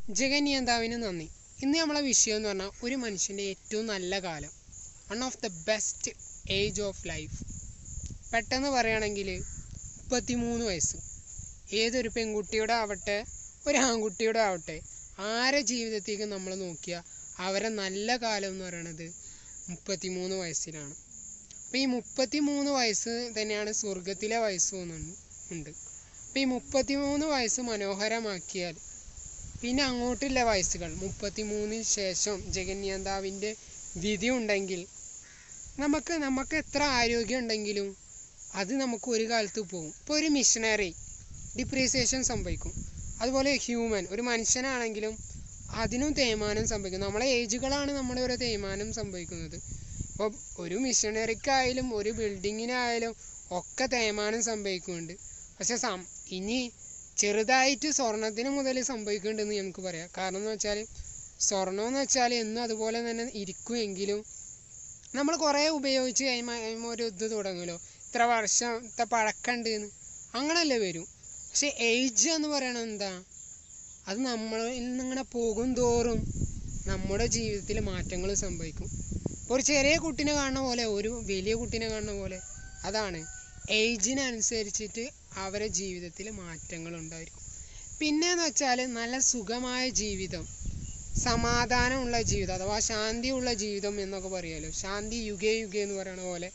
ജഗന്യന്താവിന് നന്ദി ഇന്ന് നമ്മളെ വിഷയം എന്ന് പറഞ്ഞാൽ ഒരു മനുഷ്യൻ്റെ ഏറ്റവും നല്ല കാലം one of the best age of life പെട്ടെന്ന് പറയുകയാണെങ്കിൽ മുപ്പത്തിമൂന്ന് വയസ്സ് ഏതൊരു പെൺകുട്ടിയുടെ ആവട്ടെ ഒരു ആൺകുട്ടിയുടെ ആവട്ടെ ആരെ ജീവിതത്തേക്ക് നമ്മൾ നോക്കിയാൽ അവരെ നല്ല കാലം എന്ന് പറയുന്നത് മുപ്പത്തിമൂന്ന് വയസ്സിലാണ് അപ്പോൾ ഈ മുപ്പത്തിമൂന്ന് വയസ്സ് തന്നെയാണ് സ്വർഗത്തിലെ വയസ്സ് എന്നുണ്ട് ഉണ്ട് അപ്പോൾ ഈ മുപ്പത്തിമൂന്ന് വയസ്സ് മനോഹരമാക്കിയാൽ പിന്നെ അങ്ങോട്ടുള്ള വയസ്സുകൾ മുപ്പത്തിമൂന്നിന് ശേഷം ജഗന്യന്താവിൻ്റെ വിധി ഉണ്ടെങ്കിൽ നമുക്ക് നമുക്ക് എത്ര ആരോഗ്യം ഉണ്ടെങ്കിലും അത് നമുക്ക് ഒരു കാലത്ത് പോകും ഇപ്പോൾ ഒരു മിഷനറി ഡിപ്രീസിയേഷൻ സംഭവിക്കും അതുപോലെ ഹ്യൂമൻ ഒരു മനുഷ്യനാണെങ്കിലും അതിനും തേയ്മാനം സംഭവിക്കും നമ്മളെ ഏജുകളാണ് നമ്മുടെ ഓരോ തേയ്മാനം സംഭവിക്കുന്നത് ഇപ്പോൾ ഒരു മിഷനറിക്കായാലും ഒരു ബിൽഡിങ്ങിനായാലും ഒക്കെ തേയ്മാനം സംഭവിക്കുന്നുണ്ട് പക്ഷെ സം ഇനി ചെറുതായിട്ട് സ്വർണത്തിന് മുതൽ സംഭവിക്കുന്നുണ്ടെന്ന് നമുക്ക് പറയാം കാരണം എന്ന് വെച്ചാൽ സ്വർണം എന്ന് വെച്ചാൽ എന്നും അതുപോലെ തന്നെ ഇരിക്കുമെങ്കിലും നമ്മൾ കുറേ ഉപയോഗിച്ച് കഴിയുമ്പോൾ കഴിയുമ്പോൾ ഒരു ഇത് തുടങ്ങുമല്ലോ ഇത്ര വർഷത്തെ പഴക്കമുണ്ട് എന്ന് അങ്ങനല്ലേ വരും പക്ഷെ ഏജ് എന്ന് പറയണത് എന്താ അത് നമ്മളിൽ നിന്നിങ്ങനെ പോകും തോറും നമ്മുടെ ജീവിതത്തിൽ മാറ്റങ്ങൾ സംഭവിക്കും ഇപ്പോൾ ഒരു ചെറിയ കുട്ടീനെ കാണുന്ന പോലെ ഒരു വലിയ കുട്ടീനെ കാണുന്ന പോലെ അതാണ് ഏജിനനുസരിച്ചിട്ട് അവരെ ജീവിതത്തിൽ മാറ്റങ്ങൾ ഉണ്ടായിരിക്കും പിന്നെന്ന് വെച്ചാൽ നല്ല സുഖമായ ജീവിതം സമാധാനമുള്ള ജീവിതം അഥവാ ശാന്തിയുള്ള ജീവിതം എന്നൊക്കെ പറയുമല്ലോ ശാന്തി യുഗേ യുഗേ എന്ന് പറയുന്ന പോലെ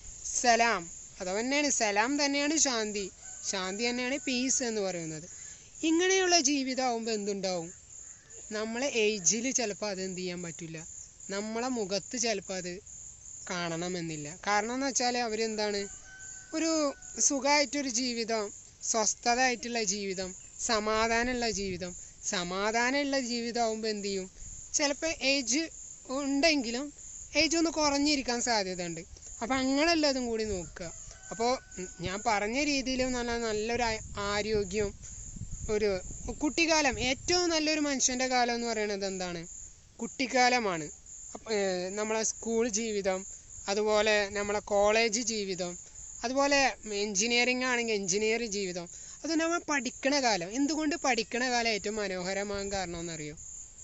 സലാം അഥവാ തന്നെയാണ് സലാം തന്നെയാണ് ശാന്തി ശാന്തി തന്നെയാണ് പീസ് എന്ന് പറയുന്നത് ഇങ്ങനെയുള്ള ജീവിതമാകുമ്പോൾ എന്തുണ്ടാവും നമ്മളെ ഏജിൽ ചിലപ്പോൾ അത് എന്ത് ചെയ്യാൻ പറ്റില്ല നമ്മളെ മുഖത്ത് ചിലപ്പോൾ അത് കാണണമെന്നില്ല കാരണം എന്ന് വെച്ചാൽ അവരെന്താണ് ഒരു സുഖമായിട്ടൊരു ജീവിതം സ്വസ്ഥത ആയിട്ടുള്ള ജീവിതം സമാധാനമുള്ള ജീവിതം സമാധാനമുള്ള ജീവിതമാകുമ്പോൾ എന്ത് ചെയ്യും ചിലപ്പോൾ ഏജ് ഉണ്ടെങ്കിലും ഏജ് ഒന്ന് കുറഞ്ഞിരിക്കാൻ സാധ്യതയുണ്ട് അപ്പോൾ അങ്ങനെയുള്ളതും കൂടി നോക്കുക അപ്പോൾ ഞാൻ പറഞ്ഞ രീതിയിൽ നല്ല നല്ലൊരു ആ- ആരോഗ്യം ഒരു കുട്ടിക്കാലം ഏറ്റവും നല്ലൊരു മനുഷ്യൻ്റെ കാലം എന്ന് പറയുന്നത് എന്താണ് കുട്ടിക്കാലമാണ് അപ്പ- ഏർ നമ്മളെ സ്കൂൾ ജീവിതം അതുപോലെ നമ്മളെ കോളേജ് ജീവിതം അതുപോലെ എൻജിനീയറിംഗ് ആണെങ്കിൽ എൻജിനീയറിംഗ് ജീവിതം അത് നമ്മൾ പഠിക്കണ കാലം എന്തുകൊണ്ട് പഠിക്കണ കാലം ഏറ്റവും മനോഹരമാകാൻ കാരണം എന്നറിയോ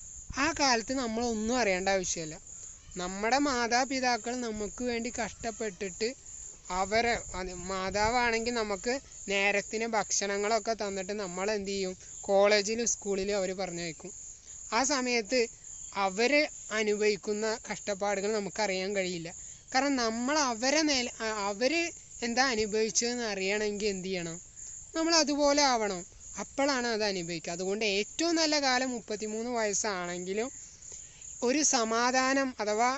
ആ കാലത്ത് നമ്മളൊന്നും അറിയേണ്ട ആവശ്യമില്ല നമ്മുടെ മാതാപിതാക്കൾ നമുക്ക് വേണ്ടി കഷ്ടപ്പെട്ടിട്ട് അവരെ അത് മാതാവാണെങ്കിൽ നമുക്ക് നേരത്തിന് ഭക്ഷണങ്ങളൊക്കെ തന്നിട്ട് നമ്മൾ എന്ത് ചെയ്യും കോളേജിലും സ്കൂളിലും അവർ പറഞ്ഞയക്കും ആ സമയത്ത് അവർ അനുഭവിക്കുന്ന കഷ്ടപ്പാടുകൾ നമുക്കറിയാൻ കഴിയില്ല കാരണം നമ്മൾ അവരെ നില അവർ എന്താ അനുഭവിച്ചതെന്ന് അറിയണമെങ്കിൽ എന്ത് ചെയ്യണം നമ്മൾ അതുപോലെ ആവണം അപ്പോഴാണ് അത് അനുഭവിക്കുക അതുകൊണ്ട് ഏറ്റവും നല്ല കാലം മുപ്പത്തിമൂന്ന് വയസ്സാണെങ്കിലും ഒരു സമാധാനം അഥവാ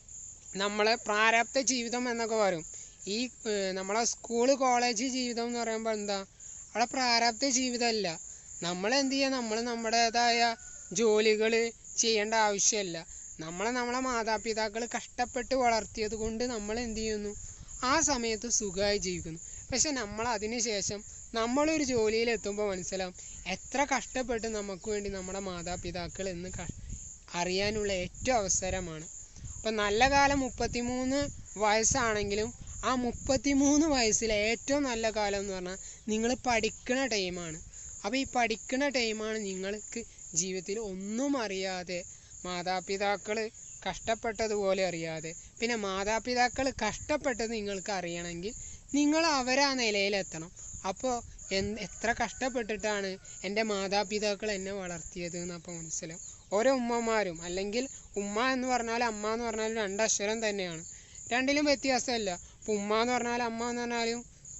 നമ്മളെ പ്രാരാബ്ധ ജീവിതം എന്നൊക്കെ പറയും ഈ ഏർ നമ്മളെ സ്കൂള് കോളേജ് ജീവിതം എന്ന് പറയുമ്പോൾ എന്താ അവിടെ പ്രാരാബ്ധ ജീവിതമല്ല നമ്മൾ എന്ത് ചെയ്യുക നമ്മൾ നമ്മുടേതായ ജോലികൾ ചെയ്യേണ്ട ആവശ്യമില്ല നമ്മളെ നമ്മളെ മാതാപിതാക്കൾ കഷ്ടപ്പെട്ട് വളർത്തിയത് കൊണ്ട് നമ്മൾ എന്ത് ചെയ്യുന്നു ആ സമയത്ത് സുഖമായി ജീവിക്കുന്നു പക്ഷെ നമ്മൾ അതിന് ശേഷം നമ്മളൊരു ജോലിയിൽ എത്തുമ്പോൾ മനസ്സിലാവും എത്ര കഷ്ടപ്പെട്ട് നമുക്ക് വേണ്ടി നമ്മുടെ മാതാപിതാക്കൾ എന്ന് ക അറിയാനുള്ള ഏറ്റവും അവസരമാണ് അപ്പം നല്ല കാലം മുപ്പത്തിമൂന്ന് വയസ്സാണെങ്കിലും ആ മുപ്പത്തിമൂന്ന് വയസ്സിലെ ഏറ്റവും നല്ല കാലം എന്ന് പറഞ്ഞാൽ നിങ്ങൾ പഠിക്കണ ടൈമാണ് അപ്പോൾ ഈ പഠിക്കണ ടൈമാണ് നിങ്ങൾക്ക് ജീവിതത്തിൽ ഒന്നും അറിയാതെ മാതാപിതാക്കൾ കഷ്ടപ്പെട്ടതുപോലെ അറിയാതെ പിന്നെ മാതാപിതാക്കൾ കഷ്ടപ്പെട്ടത് നിങ്ങൾക്ക് അറിയണമെങ്കിൽ നിങ്ങൾ അവരാ നിലയിലെത്തണം അപ്പോൾ എന്ത് എത്ര കഷ്ടപ്പെട്ടിട്ടാണ് എൻ്റെ മാതാപിതാക്കൾ എന്നെ വളർത്തിയത് എന്ന് അപ്പോൾ മനസ്സിലാവും ഓരോ ഉമ്മമാരും അല്ലെങ്കിൽ ഉമ്മ എന്ന് പറഞ്ഞാൽ അമ്മ എന്ന് പറഞ്ഞാൽ രണ്ടക്ഷരം തന്നെയാണ് രണ്ടിലും വ്യത്യാസമില്ല ഇപ്പം ഉമ്മ എന്ന് പറഞ്ഞാൽ അമ്മ എന്ന് പറഞ്ഞാലും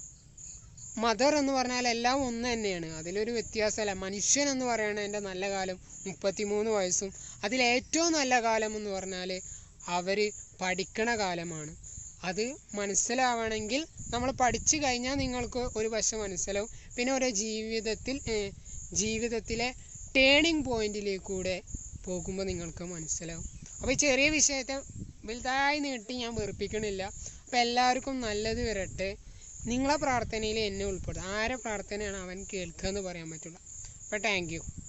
മദർ എന്ന് പറഞ്ഞാൽ എല്ലാം ഒന്ന് തന്നെയാണ് അതിലൊരു വ്യത്യാസമല്ല മനുഷ്യൻ എന്ന് പറയുന്നത് എൻ്റെ നല്ല കാലം മുപ്പത്തിമൂന്ന് വയസ്സും അതിലേറ്റവും നല്ല കാലം എന്ന് പറഞ്ഞാൽ അവർ പഠിക്കണ കാലമാണ് അത് മനസ്സിലാവണമെങ്കിൽ നമ്മൾ പഠിച്ചു കഴിഞ്ഞാൽ നിങ്ങൾക്ക് ഒരു വശം മനസ്സിലാവും പിന്നെ ഓരോ ജീവിതത്തിൽ ഏർ ജീവിതത്തിലെ ടേണിംഗ് പോയിന്റിലേക്കൂടെ പോകുമ്പോൾ നിങ്ങൾക്ക് മനസ്സിലാവും അപ്പോൾ ഈ ചെറിയ വിഷയത്തെ വലുതായി നീട്ടി ഞാൻ വെറുപ്പിക്കണില്ല അപ്പോൾ എല്ലാവർക്കും നല്ലത് വരട്ടെ നിങ്ങളെ പ്രാർത്ഥനയിൽ എന്നെ ഉൾപ്പെടുത്തുക ആരെ പ്രാർത്ഥനയാണ് അവൻ കേൾക്കുക എന്ന് പറയാൻ പറ്റില്ല അപ്പോൾ താങ്ക് യു